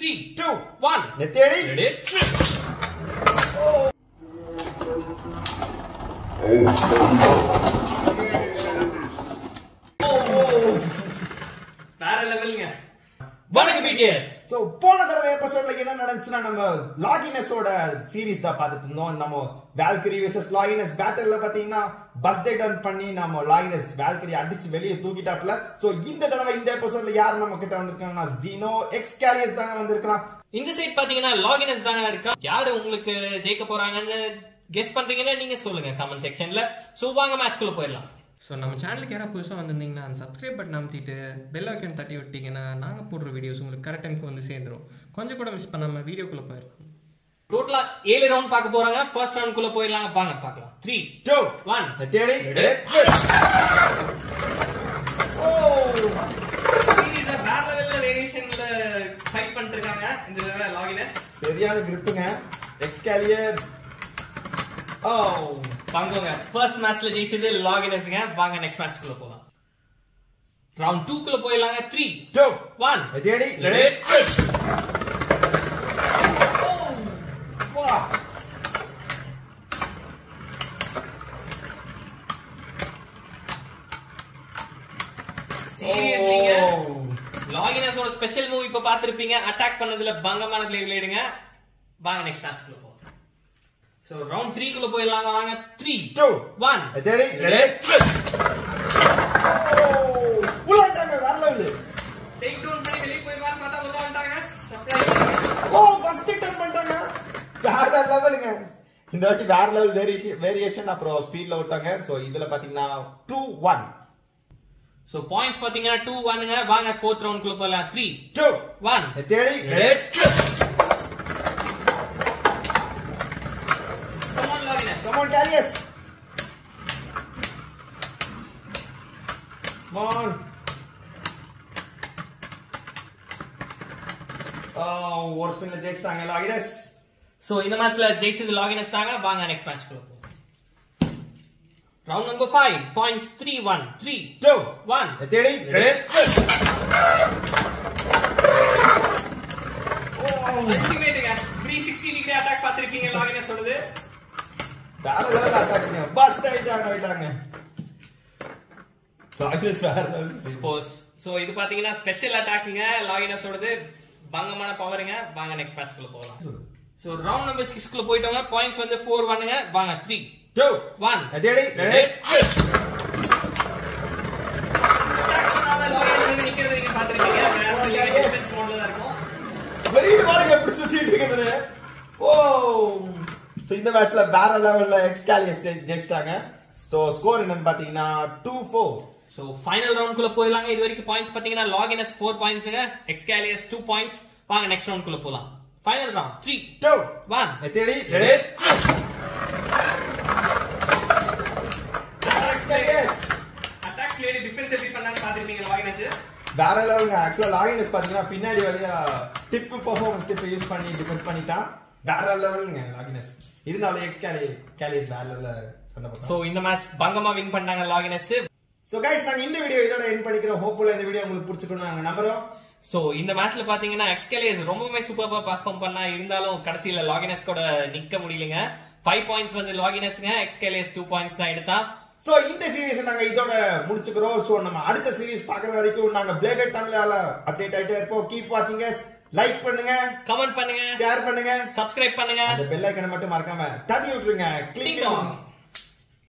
Three two one நெத்தேடி ready வேற லெவலுங்க வணக்கம் பிடிஎஸ் சோ போன தடவை எபிசோட்ல என்ன நடந்துச்சுன்னா நம்ம லாகினஸோட சீரிஸ் தான் பார்த்துட்டு இருந்தோம் நம்ம வேல்கரி vs லாகினஸ் பேட்டில்ல பாத்தீங்கன்னா பஸ் டே டர்ன் பண்ணி நம்ம லாகினஸ் வேல்கரி அடிச்சு வெளியே தூக்கிட்டாப்ல சோ இந்த தடவை இந்த எபிசோட்ல யார் நம்ம கிட்ட வந்திருக்காங்கன்னா ஜீனோ எக்ஸ்காலியஸ் தாங்க வந்திருக்கான் இந்த சைட் பாத்தீங்கன்னா லாகினஸ் தாங்க இருக்கா யாரு உங்களுக்கு ஜெயிக்க போறாங்கன்னு கெஸ் பண்றீங்கன்னா நீங்க சொல்லுங்க கமெண்ட் செக்ஷன்ல சோ வாங்க மேட்ச்க்குள்ள போயிடலாம் ஸோ நம்ம சேனலுக்கு யாராவது புதுசாக வந்திருந்தீங்கன்னா அந்த சப்ஸ்கிரைப் பட்டன் அமுத்திட்டு பெல் ஐக்கன் தட்டி விட்டீங்கன்னா நாங்கள் போடுற வீடியோஸ் உங்களுக்கு கரெக்ட் டைமுக்கு வந்து சேர்ந்துரும் கொஞ்சம் கூட மிஸ் பண்ணாமல் வீடியோக்குள்ளே போயிடலாம் டோட்டலா ஏழு ரவுண்ட் பார்க்க போறாங்க ஃபர்ஸ்ட் ரவுண்ட் குள்ள போயிடலாம் வாங்க பார்க்கலாம் த்ரீ டூ ஒன் நெத்தேடி சீரியஸா வேற லெவல்ல வேரியேஷன்ல ஃபைட் பண்ணிட்டு இருக்காங்க இந்த தடவை லாகினஸ் சரியான கிரிப்புங்க எக்ஸ்காலியர் ஓ வாங்குவாங்க ஃபர்ஸ்ட் மேட்ச்ல ஜெயிச்சது லாகினஸ்ங்க வாங்க நெக்ஸ்ட் மேட்ச் குள்ள போலாம் ரவுண்ட் டூ குள்ள போயிடலாங்க த்ரீ டூ ஒன் நெத்தேடி வா சீரியஸ்லிங்க Oh. லாகினஸோட ஸ்பெஷல் மூவ் இப்ப பாத்திருப்பீங்க அட்டாக் பண்ணதுல பங்கமான பிளே விளையாடுங்க வாங்க நெக்ஸ்ட் மேட்ச் குள்ள போலாம் சோ ரவுண்ட் த்ரீ குள்ள போயிடலாங்க வாங்க three Two. One Ready? Ready? உள்ளாண்டாங்க வேற லெவல் டேக் டவுன் பண்ணி வெளிய போயிடுவான்னு பார்த்தா உள்ள வந்துட்டாங்க சர்ப்ரைஸ் ஓ ஃபர்ஸ்ட் டர்ன் பண்ணிட்டாங்க வேற லெவலுங்க இந்த வாட்டி வேற லெவல் வேரியேஷன் வேரியேஷன் அப்புறம் ஸ்பீட்ல விட்டாங்க சோ இதுல பாத்தீங்கன்னா 2 1 சோ பாயிண்ட்ஸ் பாத்தீங்கன்னா டூ ஒன்னுங்க வாங்க ஃபோர்த் ரவுண்ட் குள்ள போலாம் த்ரீ 2 ஒன் தேடி ரெடி கமான் லாகினஸ் கம் ஆன் கேரியஸ் Come on. Oh, ஒரு ஸ்பின்ல ஜெயிச்சிட்டாங்க லாகினஸ் சோ இந்த மேட்ச்ல ஜெயிச்சது லாகினஸ் தாங்க வாங்க நெக்ஸ்ட் மேட்ச் குள்ள போலாம் round number five points three one three 2 one தேடி ரெடி அல்டிமேட்டுங்க 360 டிகிரி அட்டாக் பாத்திருக்கீங்க லாகினஸ் சொல்லுது வேற லெவல் அட்டாக்ங்க பஸ் ஆயிட்டாங்க ஆயிட்டாங்க லாகினஸ் வேற லெவல் சப்போஸ் சோ இது பாத்தீங்கன்னா ஸ்பெஷல் அட்டாக்குங்க லாகினஸ் சொல்லுது பங்கமான பவருங்க வாங்க நெக்ஸ்ட் மேட்ச் குள்ள போகலாம் சோ ரவுண்ட் நம்பர் 6 குள்ள போயிட்டோங்க பாயிண்ட்ஸ் வந்து 4 1ங்க வாங்க 3 2 1 தேடி ரெடி அட்டாக் பண்ணாத லாகினஸ் வந்து நிக்கிறது நீங்க பாத்திருக்கீங்க வேற ஒரு டிஃபென்ஸ் மோட்ல தான் இருக்கும் வெளியில பாருங்க எப்படி சுத்திட்டு இருக்குது ஓ சோ இந்த மேட்ச்ல வேற லெவல்ல எக்ஸ்காலியஸ் ஜெயிச்சிட்டாங்க சோ ஸ்கோர் என்னன்னு பாத்தீங்கன்னா 2 4 சோ ஃபைனல் ரவுண்ட் குள்ள போயிடலாங்க இது வரைக்கும் பாயிண்ட்ஸ் பாத்தீங்கன்னா லாகினஸ் 4 பாயிண்ட்ஸ்ங்க எக்ஸ்காலியஸ் 2 பாயிண்ட்ஸ் வாங்க நெக்ஸ்ட் ரவுண்ட் குள்ள போலாம் ஃபைனல் ரவுண்ட் 3 2 1 தேடி ரெடி அட்டாக் லேடி டிஃபென்ஸ் எப்படி பண்ணாங்க பாத்திருப்பீங்க லாகினஸ் வேற லெவலுங்க ஆக்சுவலா லாகினஸ் பாத்தீங்கன்னா பின்னாடி வழியா டிப் பெர்ஃபார்மன்ஸ் டிப் யூஸ் பண்ணி டிஃபெண்ட் பண்ணிட்டான் வேற லெவலுங்க லாகினஸ் இருந்தாலும் எக்ஸ் கேலி கேலிஸ் வேற லெவல்ல சொன்ன பார்த்தா சோ இந்த மேட்ச் பங்கமா வின் பண்ணாங்க லாகினஸ் சோ கைஸ் நாங்க இந்த வீடியோ இதோட எண்ட் பண்ணிக்கிறோம் ஹோப்ஃபுல்லா இந்த வீடியோ உங்களுக்கு பிடிச்சிருக்கணும் நாங்க நம்புறோம் சோ இந்த மேட்ச்ல பாத்தீங்கன்னா எக்ஸ்கேலியஸ் ரொம்பவே சூப்பரா பெர்ஃபார்ம் பண்ணா இருந்தாலும் கடைசியில லாகினஸ் கூட நிக்க முடியலங்க ஃபைவ் பாயிண்ட்ஸ் வந்து லாகினஸ்ங்க எக்ஸ்கேலியஸ் டூ பாயிண்ட்ஸ் தான் எடுத்தான் சோ இந்த சீரிஸ் நாங்க இதோட முடிச்சுக்கிறோம் சோ நம்ம அடுத்த சீரிஸ் பாக்குற வரைக்கும் நாங்க பிளேபேட் தமிழால அப்டேட் ஆயிட்டே இருப்போம் கீப் வாட்சிங் லைக் பண்ணுங்க கமெண்ட் பண்ணுங்க ஷேர் பண்ணுங்க சப்ஸ்கிரைப் பண்ணுங்க அந்த பெல் ஐக்கனை மட்டும் மறக்காம தட்டி விட்டுருங்க Ding கிளிக் dong.